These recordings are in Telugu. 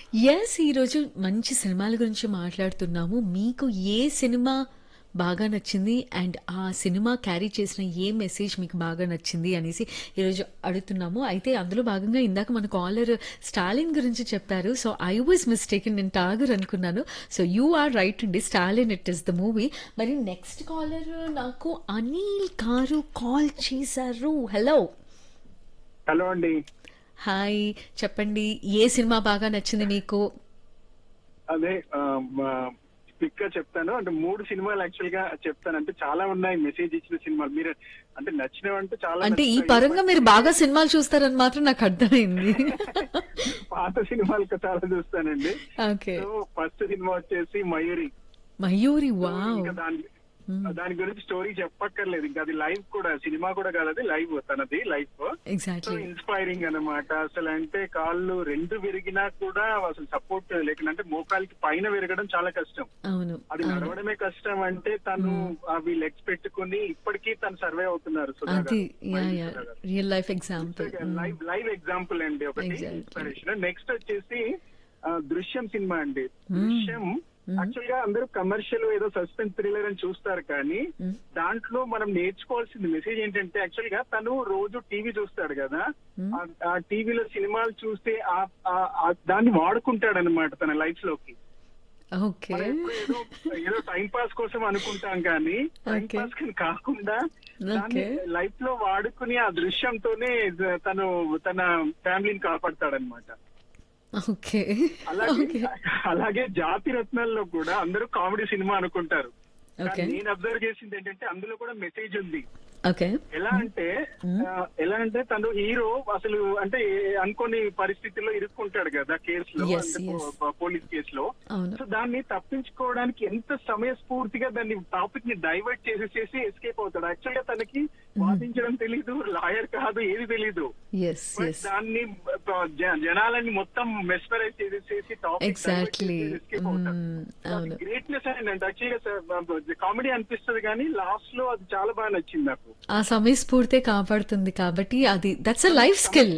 యెస్ ఈరోజు మంచి సినిమాల గురించి మాట్లాడుతున్నాము. మీకు ఏ సినిమా బాగా నచ్చింది? అండ్ ఆ సినిమా క్యారీ చేసిన ఏ మెసేజ్ మీకు బాగా నచ్చింది అనేసి ఈరోజు అడుగుతున్నాము. అయితే అందులో భాగంగా ఇందాక మన కాలర్ స్టాలిన్ గురించి చెప్పారు. సో ఐ వాజ్ మిస్టేకెన్ నేను టాగర్ అనుకున్నాను. సో యూ ఆర్ రైట్ అండి Stalin it is the movie. మరి నెక్స్ట్ కాలర్ నాకు అనిల్ గారు కాల్ చేశారు. హలో హలో అండి హాయ్ చెప్పండి ఏ సినిమా బాగా నచ్చింది మీకు అదే క్విక్ గా చెప్తాను అంటే మూడు సినిమాలు యాక్చువల్ గా చెప్తాను అంటే చాలా ఉన్నాయి మెసేజ్ ఇచ్చిన సినిమాలు మీరు అంటే నచ్చినవంటే చాలా అంటే ఈ నచ్చుతాయి. పరంగా మీరు బాగా సినిమాలు చూస్తారని మాత్రం నాకు అర్థమైంది పాత సినిమాలు చాలా చూస్తానండి ఓకే సో ఫస్ట్ సినిమా వచ్చేసి మయూరి మయూరి సో వావ్ ఇంకా దాని దాని గురించి స్టోరీ చెప్పక్కర్లేదు ఇంకా అది లైవ్ కూడా సినిమా కూడా కాదు అది లైవ్ తనది లైఫ్ సో ఎగ్జాక్ట్లీ ఇన్స్పైరింగ్ అన్నమాట అసలు అంటే కాళ్ళు రెండు విరిగినా కూడా అసలు సపోర్ట్ లేకుండా అంటే మోకాలికి పైన విరగడం చాలా కష్టం అవును అది అవును నడవడమే కష్టం అంటే తను అవి లెగ్స్ పెట్టుకుని ఇప్పటికీ తను సర్వే అవుతున్నారు సుధా అది గారు. యా మైలి యా Sudha garu. Real life example live live example అండి ఒకటి Exactly. ఇన్స్పిరేషన్ నెక్స్ట్ వచ్చేసి ఆ, దృశ్యం సినిమా అండి దృశ్యం యాక్చువల్ గా అందరూ కమర్షియల్ ఏదో సస్పెన్స్ థ్రిల్లర్ అని చూస్తారు కానీ దాంట్లో మనం నేర్చుకోవాల్సింది మెసేజ్ ఏంటంటే యాక్చువల్ గా తను రోజు టీవీ చూస్తాడు కదా ఆ- ఆ టీవీలో సినిమాలు చూస్తే ఆ- ఆ- ఆ దాన్ని వాడుకుంటాడు అనమాట తన లైఫ్ లోకి ఓకే మనం ఎప్పుడు ఏదో ఏదో టైం పాస్ కోసం అనుకుంటాం కానీ టైం Okay. పాస్ కి కాకుండా దాన్ని Okay. లైఫ్ లో వాడుకుని ఆ దృశ్యంతోనే తను తన ఫ్యామిలీని కాపాడతాడనమాట ఓకే అలాగే అలాగే జాతి రత్నాల్లో కూడా అందరూ కామెడీ సినిమా అనుకుంటారు కానీ Okay. నేను అబ్జర్వ్ చేసింది ఏంటంటే అందులో కూడా మెసేజ్ ఉంది ఓకే ఎలా అంటే ఆ, ఎలా అంటే తను హీరో అసలు అంటే అనుకోని పరిస్థితుల్లో ఇరుక్కుంటాడు కదా కేసులో Yes, అంటే yes. పో- పోలీస్ కేసులో అవును సో దాన్ని తప్పించుకోవడానికి ఎంత సమయస్ఫూర్తిగా దాన్ని టాపిక్ ని డైవర్ట్ చేసేసేసి ఎస్కేప్ అవుతాడు యాక్చువల్ గా తనకి వాదించడం తెలీదు లాయర్ కాదు ఏది తెలీదు ఎస్ బట్ ఎస్ దాన్ని ఆ, జ- జనాలని మొత్తం మెస్మరైజ్ చేసేసి టాపిక్ ఎగ్జాక్ట్లీ ఎస్కేప్ అవుతాడు అవును గ్రేట్నెస్ అండి యాక్చువల్ గా కామెడీ అనిపిస్తుంది కానీ లాస్ట్ లో అది చాలా బాగా నచ్చింది నాకు ఆ సమయస్ఫూర్తే కాపాడుతుంది కాబట్టి అది that's a life skill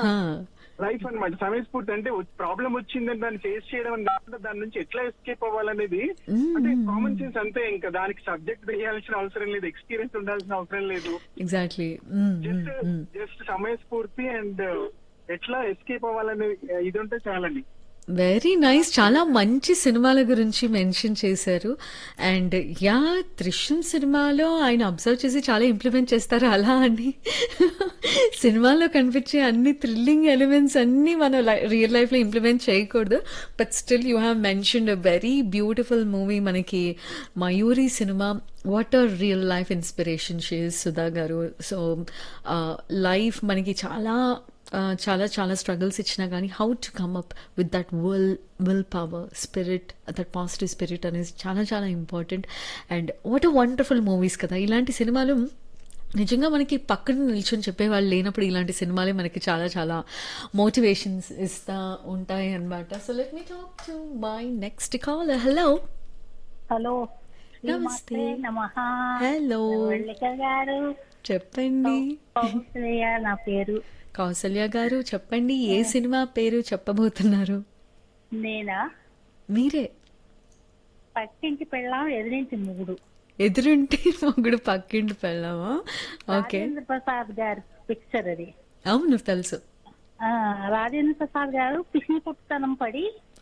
life అన్నమాట సమయస్ఫూర్తి అంటే ప్రాబ్లం వచ్చిందని దాన్ని ఫేస్ చేయడం అని కాకుండా దాని నుంచి ఎట్లా ఎస్కేప్ అవ్వాలనేది అంటే కామన్ సెన్స్ అంతే ఇంకా దానికి సబ్జెక్ట్ తెలియాల్సిన అవసరం లేదు ఎక్స్పీరియన్స్ ఉండాల్సిన అవసరం లేదు ఎగ్జాక్ట్లీ జస్ట్ జస్ట్ సమయస్ఫూర్తి అండ్ ఎట్లా ఎస్కేప్ అవ్వాలనే ఇది ఉంటే చాలండి వెరీ నైస్ చాలా మంచి సినిమాల గురించి మెన్షన్ చేశారు అండ్ యా దృశ్యం సినిమాలో ఆయన అబ్జర్వ్ చేసి చాలా ఇంప్లిమెంట్ చేస్తారు అలా అని సినిమాలో కనిపించే అన్ని థ్రిల్లింగ్ ఎలిమెంట్స్ అన్ని మన రియల్ లైఫ్లో ఇంప్లిమెంట్ చేయకూడదు but still you have mentioned a very beautiful movie మనకి మయూరి సినిమా what are real life inspiration షేస్ సుధా గారు సో లైఫ్ మనకి చాలా ఆ, చాలా చాలా స్ట్రగుల్స్ ఇచ్చినా కానీ how to come up with that will will power spirit that positive spirit అనేది చాలా చాలా important and what a wonderful movies కదా ఇలాంటి సినిమాలు నిజంగా మనకి పక్కన నిల్చొని చెప్పేవాళ్ళు లేనప్పుడు ఇలాంటి సినిమాలే మనకి చాలా చాలా మోటివేషన్స్ ఇస్తా ఉంటాయి అన్నమాట so let me talk to my next call hello hello నమస్తే. నమః హలో వల్లిక గారు చెప్పండి కౌసల్య నా పేరు కౌసల్య గారు చెప్పండి ఏ సినిమా పేరు చెప్పబోతున్నారు నేనా మీరే పక్కింటి పెళ్ళాం ఎదిరించి మూడు ఎదురుంటే మొగుడు పక్కింటి పెళ్ళామా ఓకే రాజేంద్ర ప్రసాద్ గారి పిక్చర్ అది అవును తెలుసు ఆ రాజేంద్ర ప్రసాద్ గారు పిసిని పుట్టతనం పడి